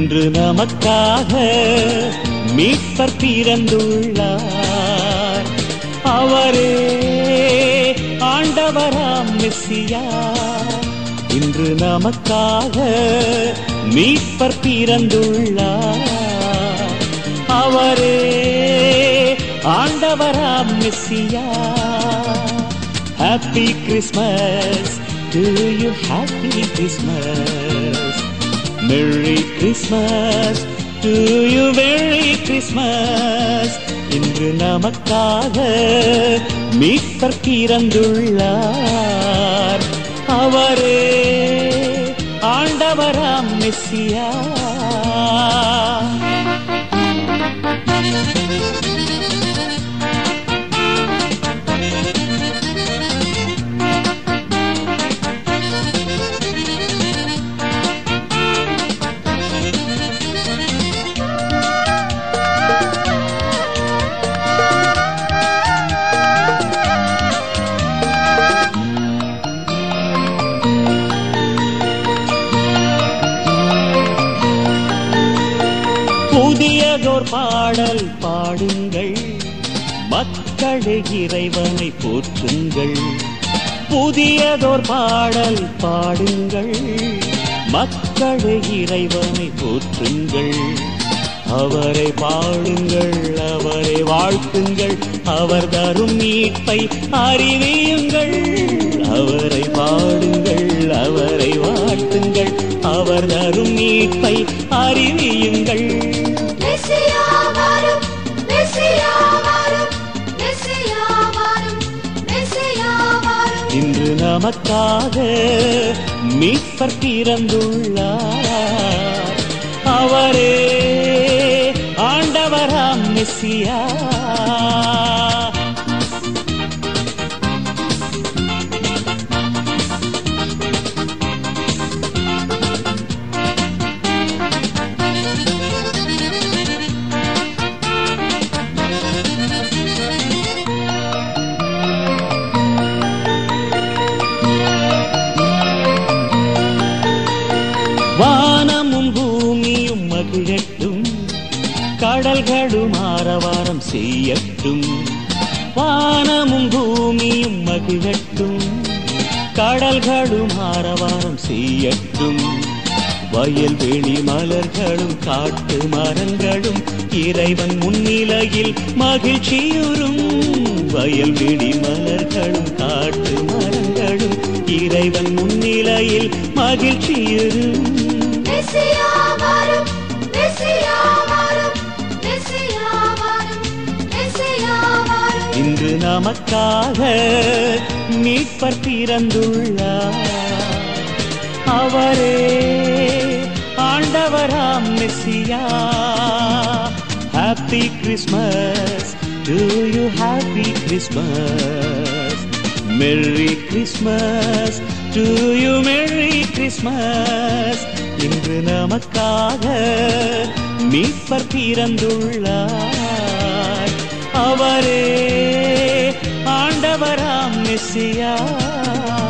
இன்று நமக்காக மீட்பர் பிறந்துள்ளார் அவரே ஆண்டவராம் மெஸ்ஸியா இன்று நமக்காக மீட்பர் பிறந்துள்ளார் அவரே ஆண்டவராம் Messiah happy Christmas to you happy Christmas merry Christmas to you merry Christmas இன்று நமக்காக மீட்பர் பிறந்துள்ளார் அவரே ஆண்டவராம் மெஸ்ஸியா புதியதோர் பாடல் பாடுங்கள் மக்களே இறைவனை போற்றுங்கள் புதியதோர் பாடல் பாடுங்கள் மக்களே இறைவனை போற்றுங்கள் அவரை பாடுங்கள் அவரை வாழ்த்துங்கள் அவர் தரும் மீட்பை அறிவியுங்கள் அவரை பாடுங்கள் அவரை வாழ்த்துங்கள் அவர் தரும் மீட்பை அறிவியுங்கள் மெஸ்ஸியா வரும் மெஸ்ஸியா வரும் மெஸ்ஸியா வரும் மெஸ்ஸியா வரும் இன்று நமக்காக மீட்பர் பிறந்துள்ளார் அவரே ஆண்டவராம் மெஸ்ஸியா வானமும் பூமியும் மகிழட்டும் கடல்களும் ஆரவாரம் செய்யட்டும் வானமும் பூமியும் மகிழட்டும் கடல்களும் ஆரவாரம் செய்யட்டும் வயல்வெளி மலர்களும் காட்டு மரங்களும் இறைவன் முன்னிலையில் மகிழ்ச்சியுறும் வயல்வெளி மலர்களும் காட்டு மரங்களும் இறைவன் முன்னிலையில் மகிழ்ச்சியுறும் மெஸ்ஸியா வரும் மெஸ்ஸியா வரும் மெஸ்ஸியா வரும் மெஸ்ஸியா வரும் இன்று நமக்காக மீட்பர் பிறந்துள்ளார் அவரே ஆண்டவராம் Messiah happy Christmas to you happy Christmas merry Christmas to you merry Christmas இன்று நமக்காக மீட்பர் பிறந்துள்ளார் அவரே ஆண்டவராம் மெஸ்ஸியா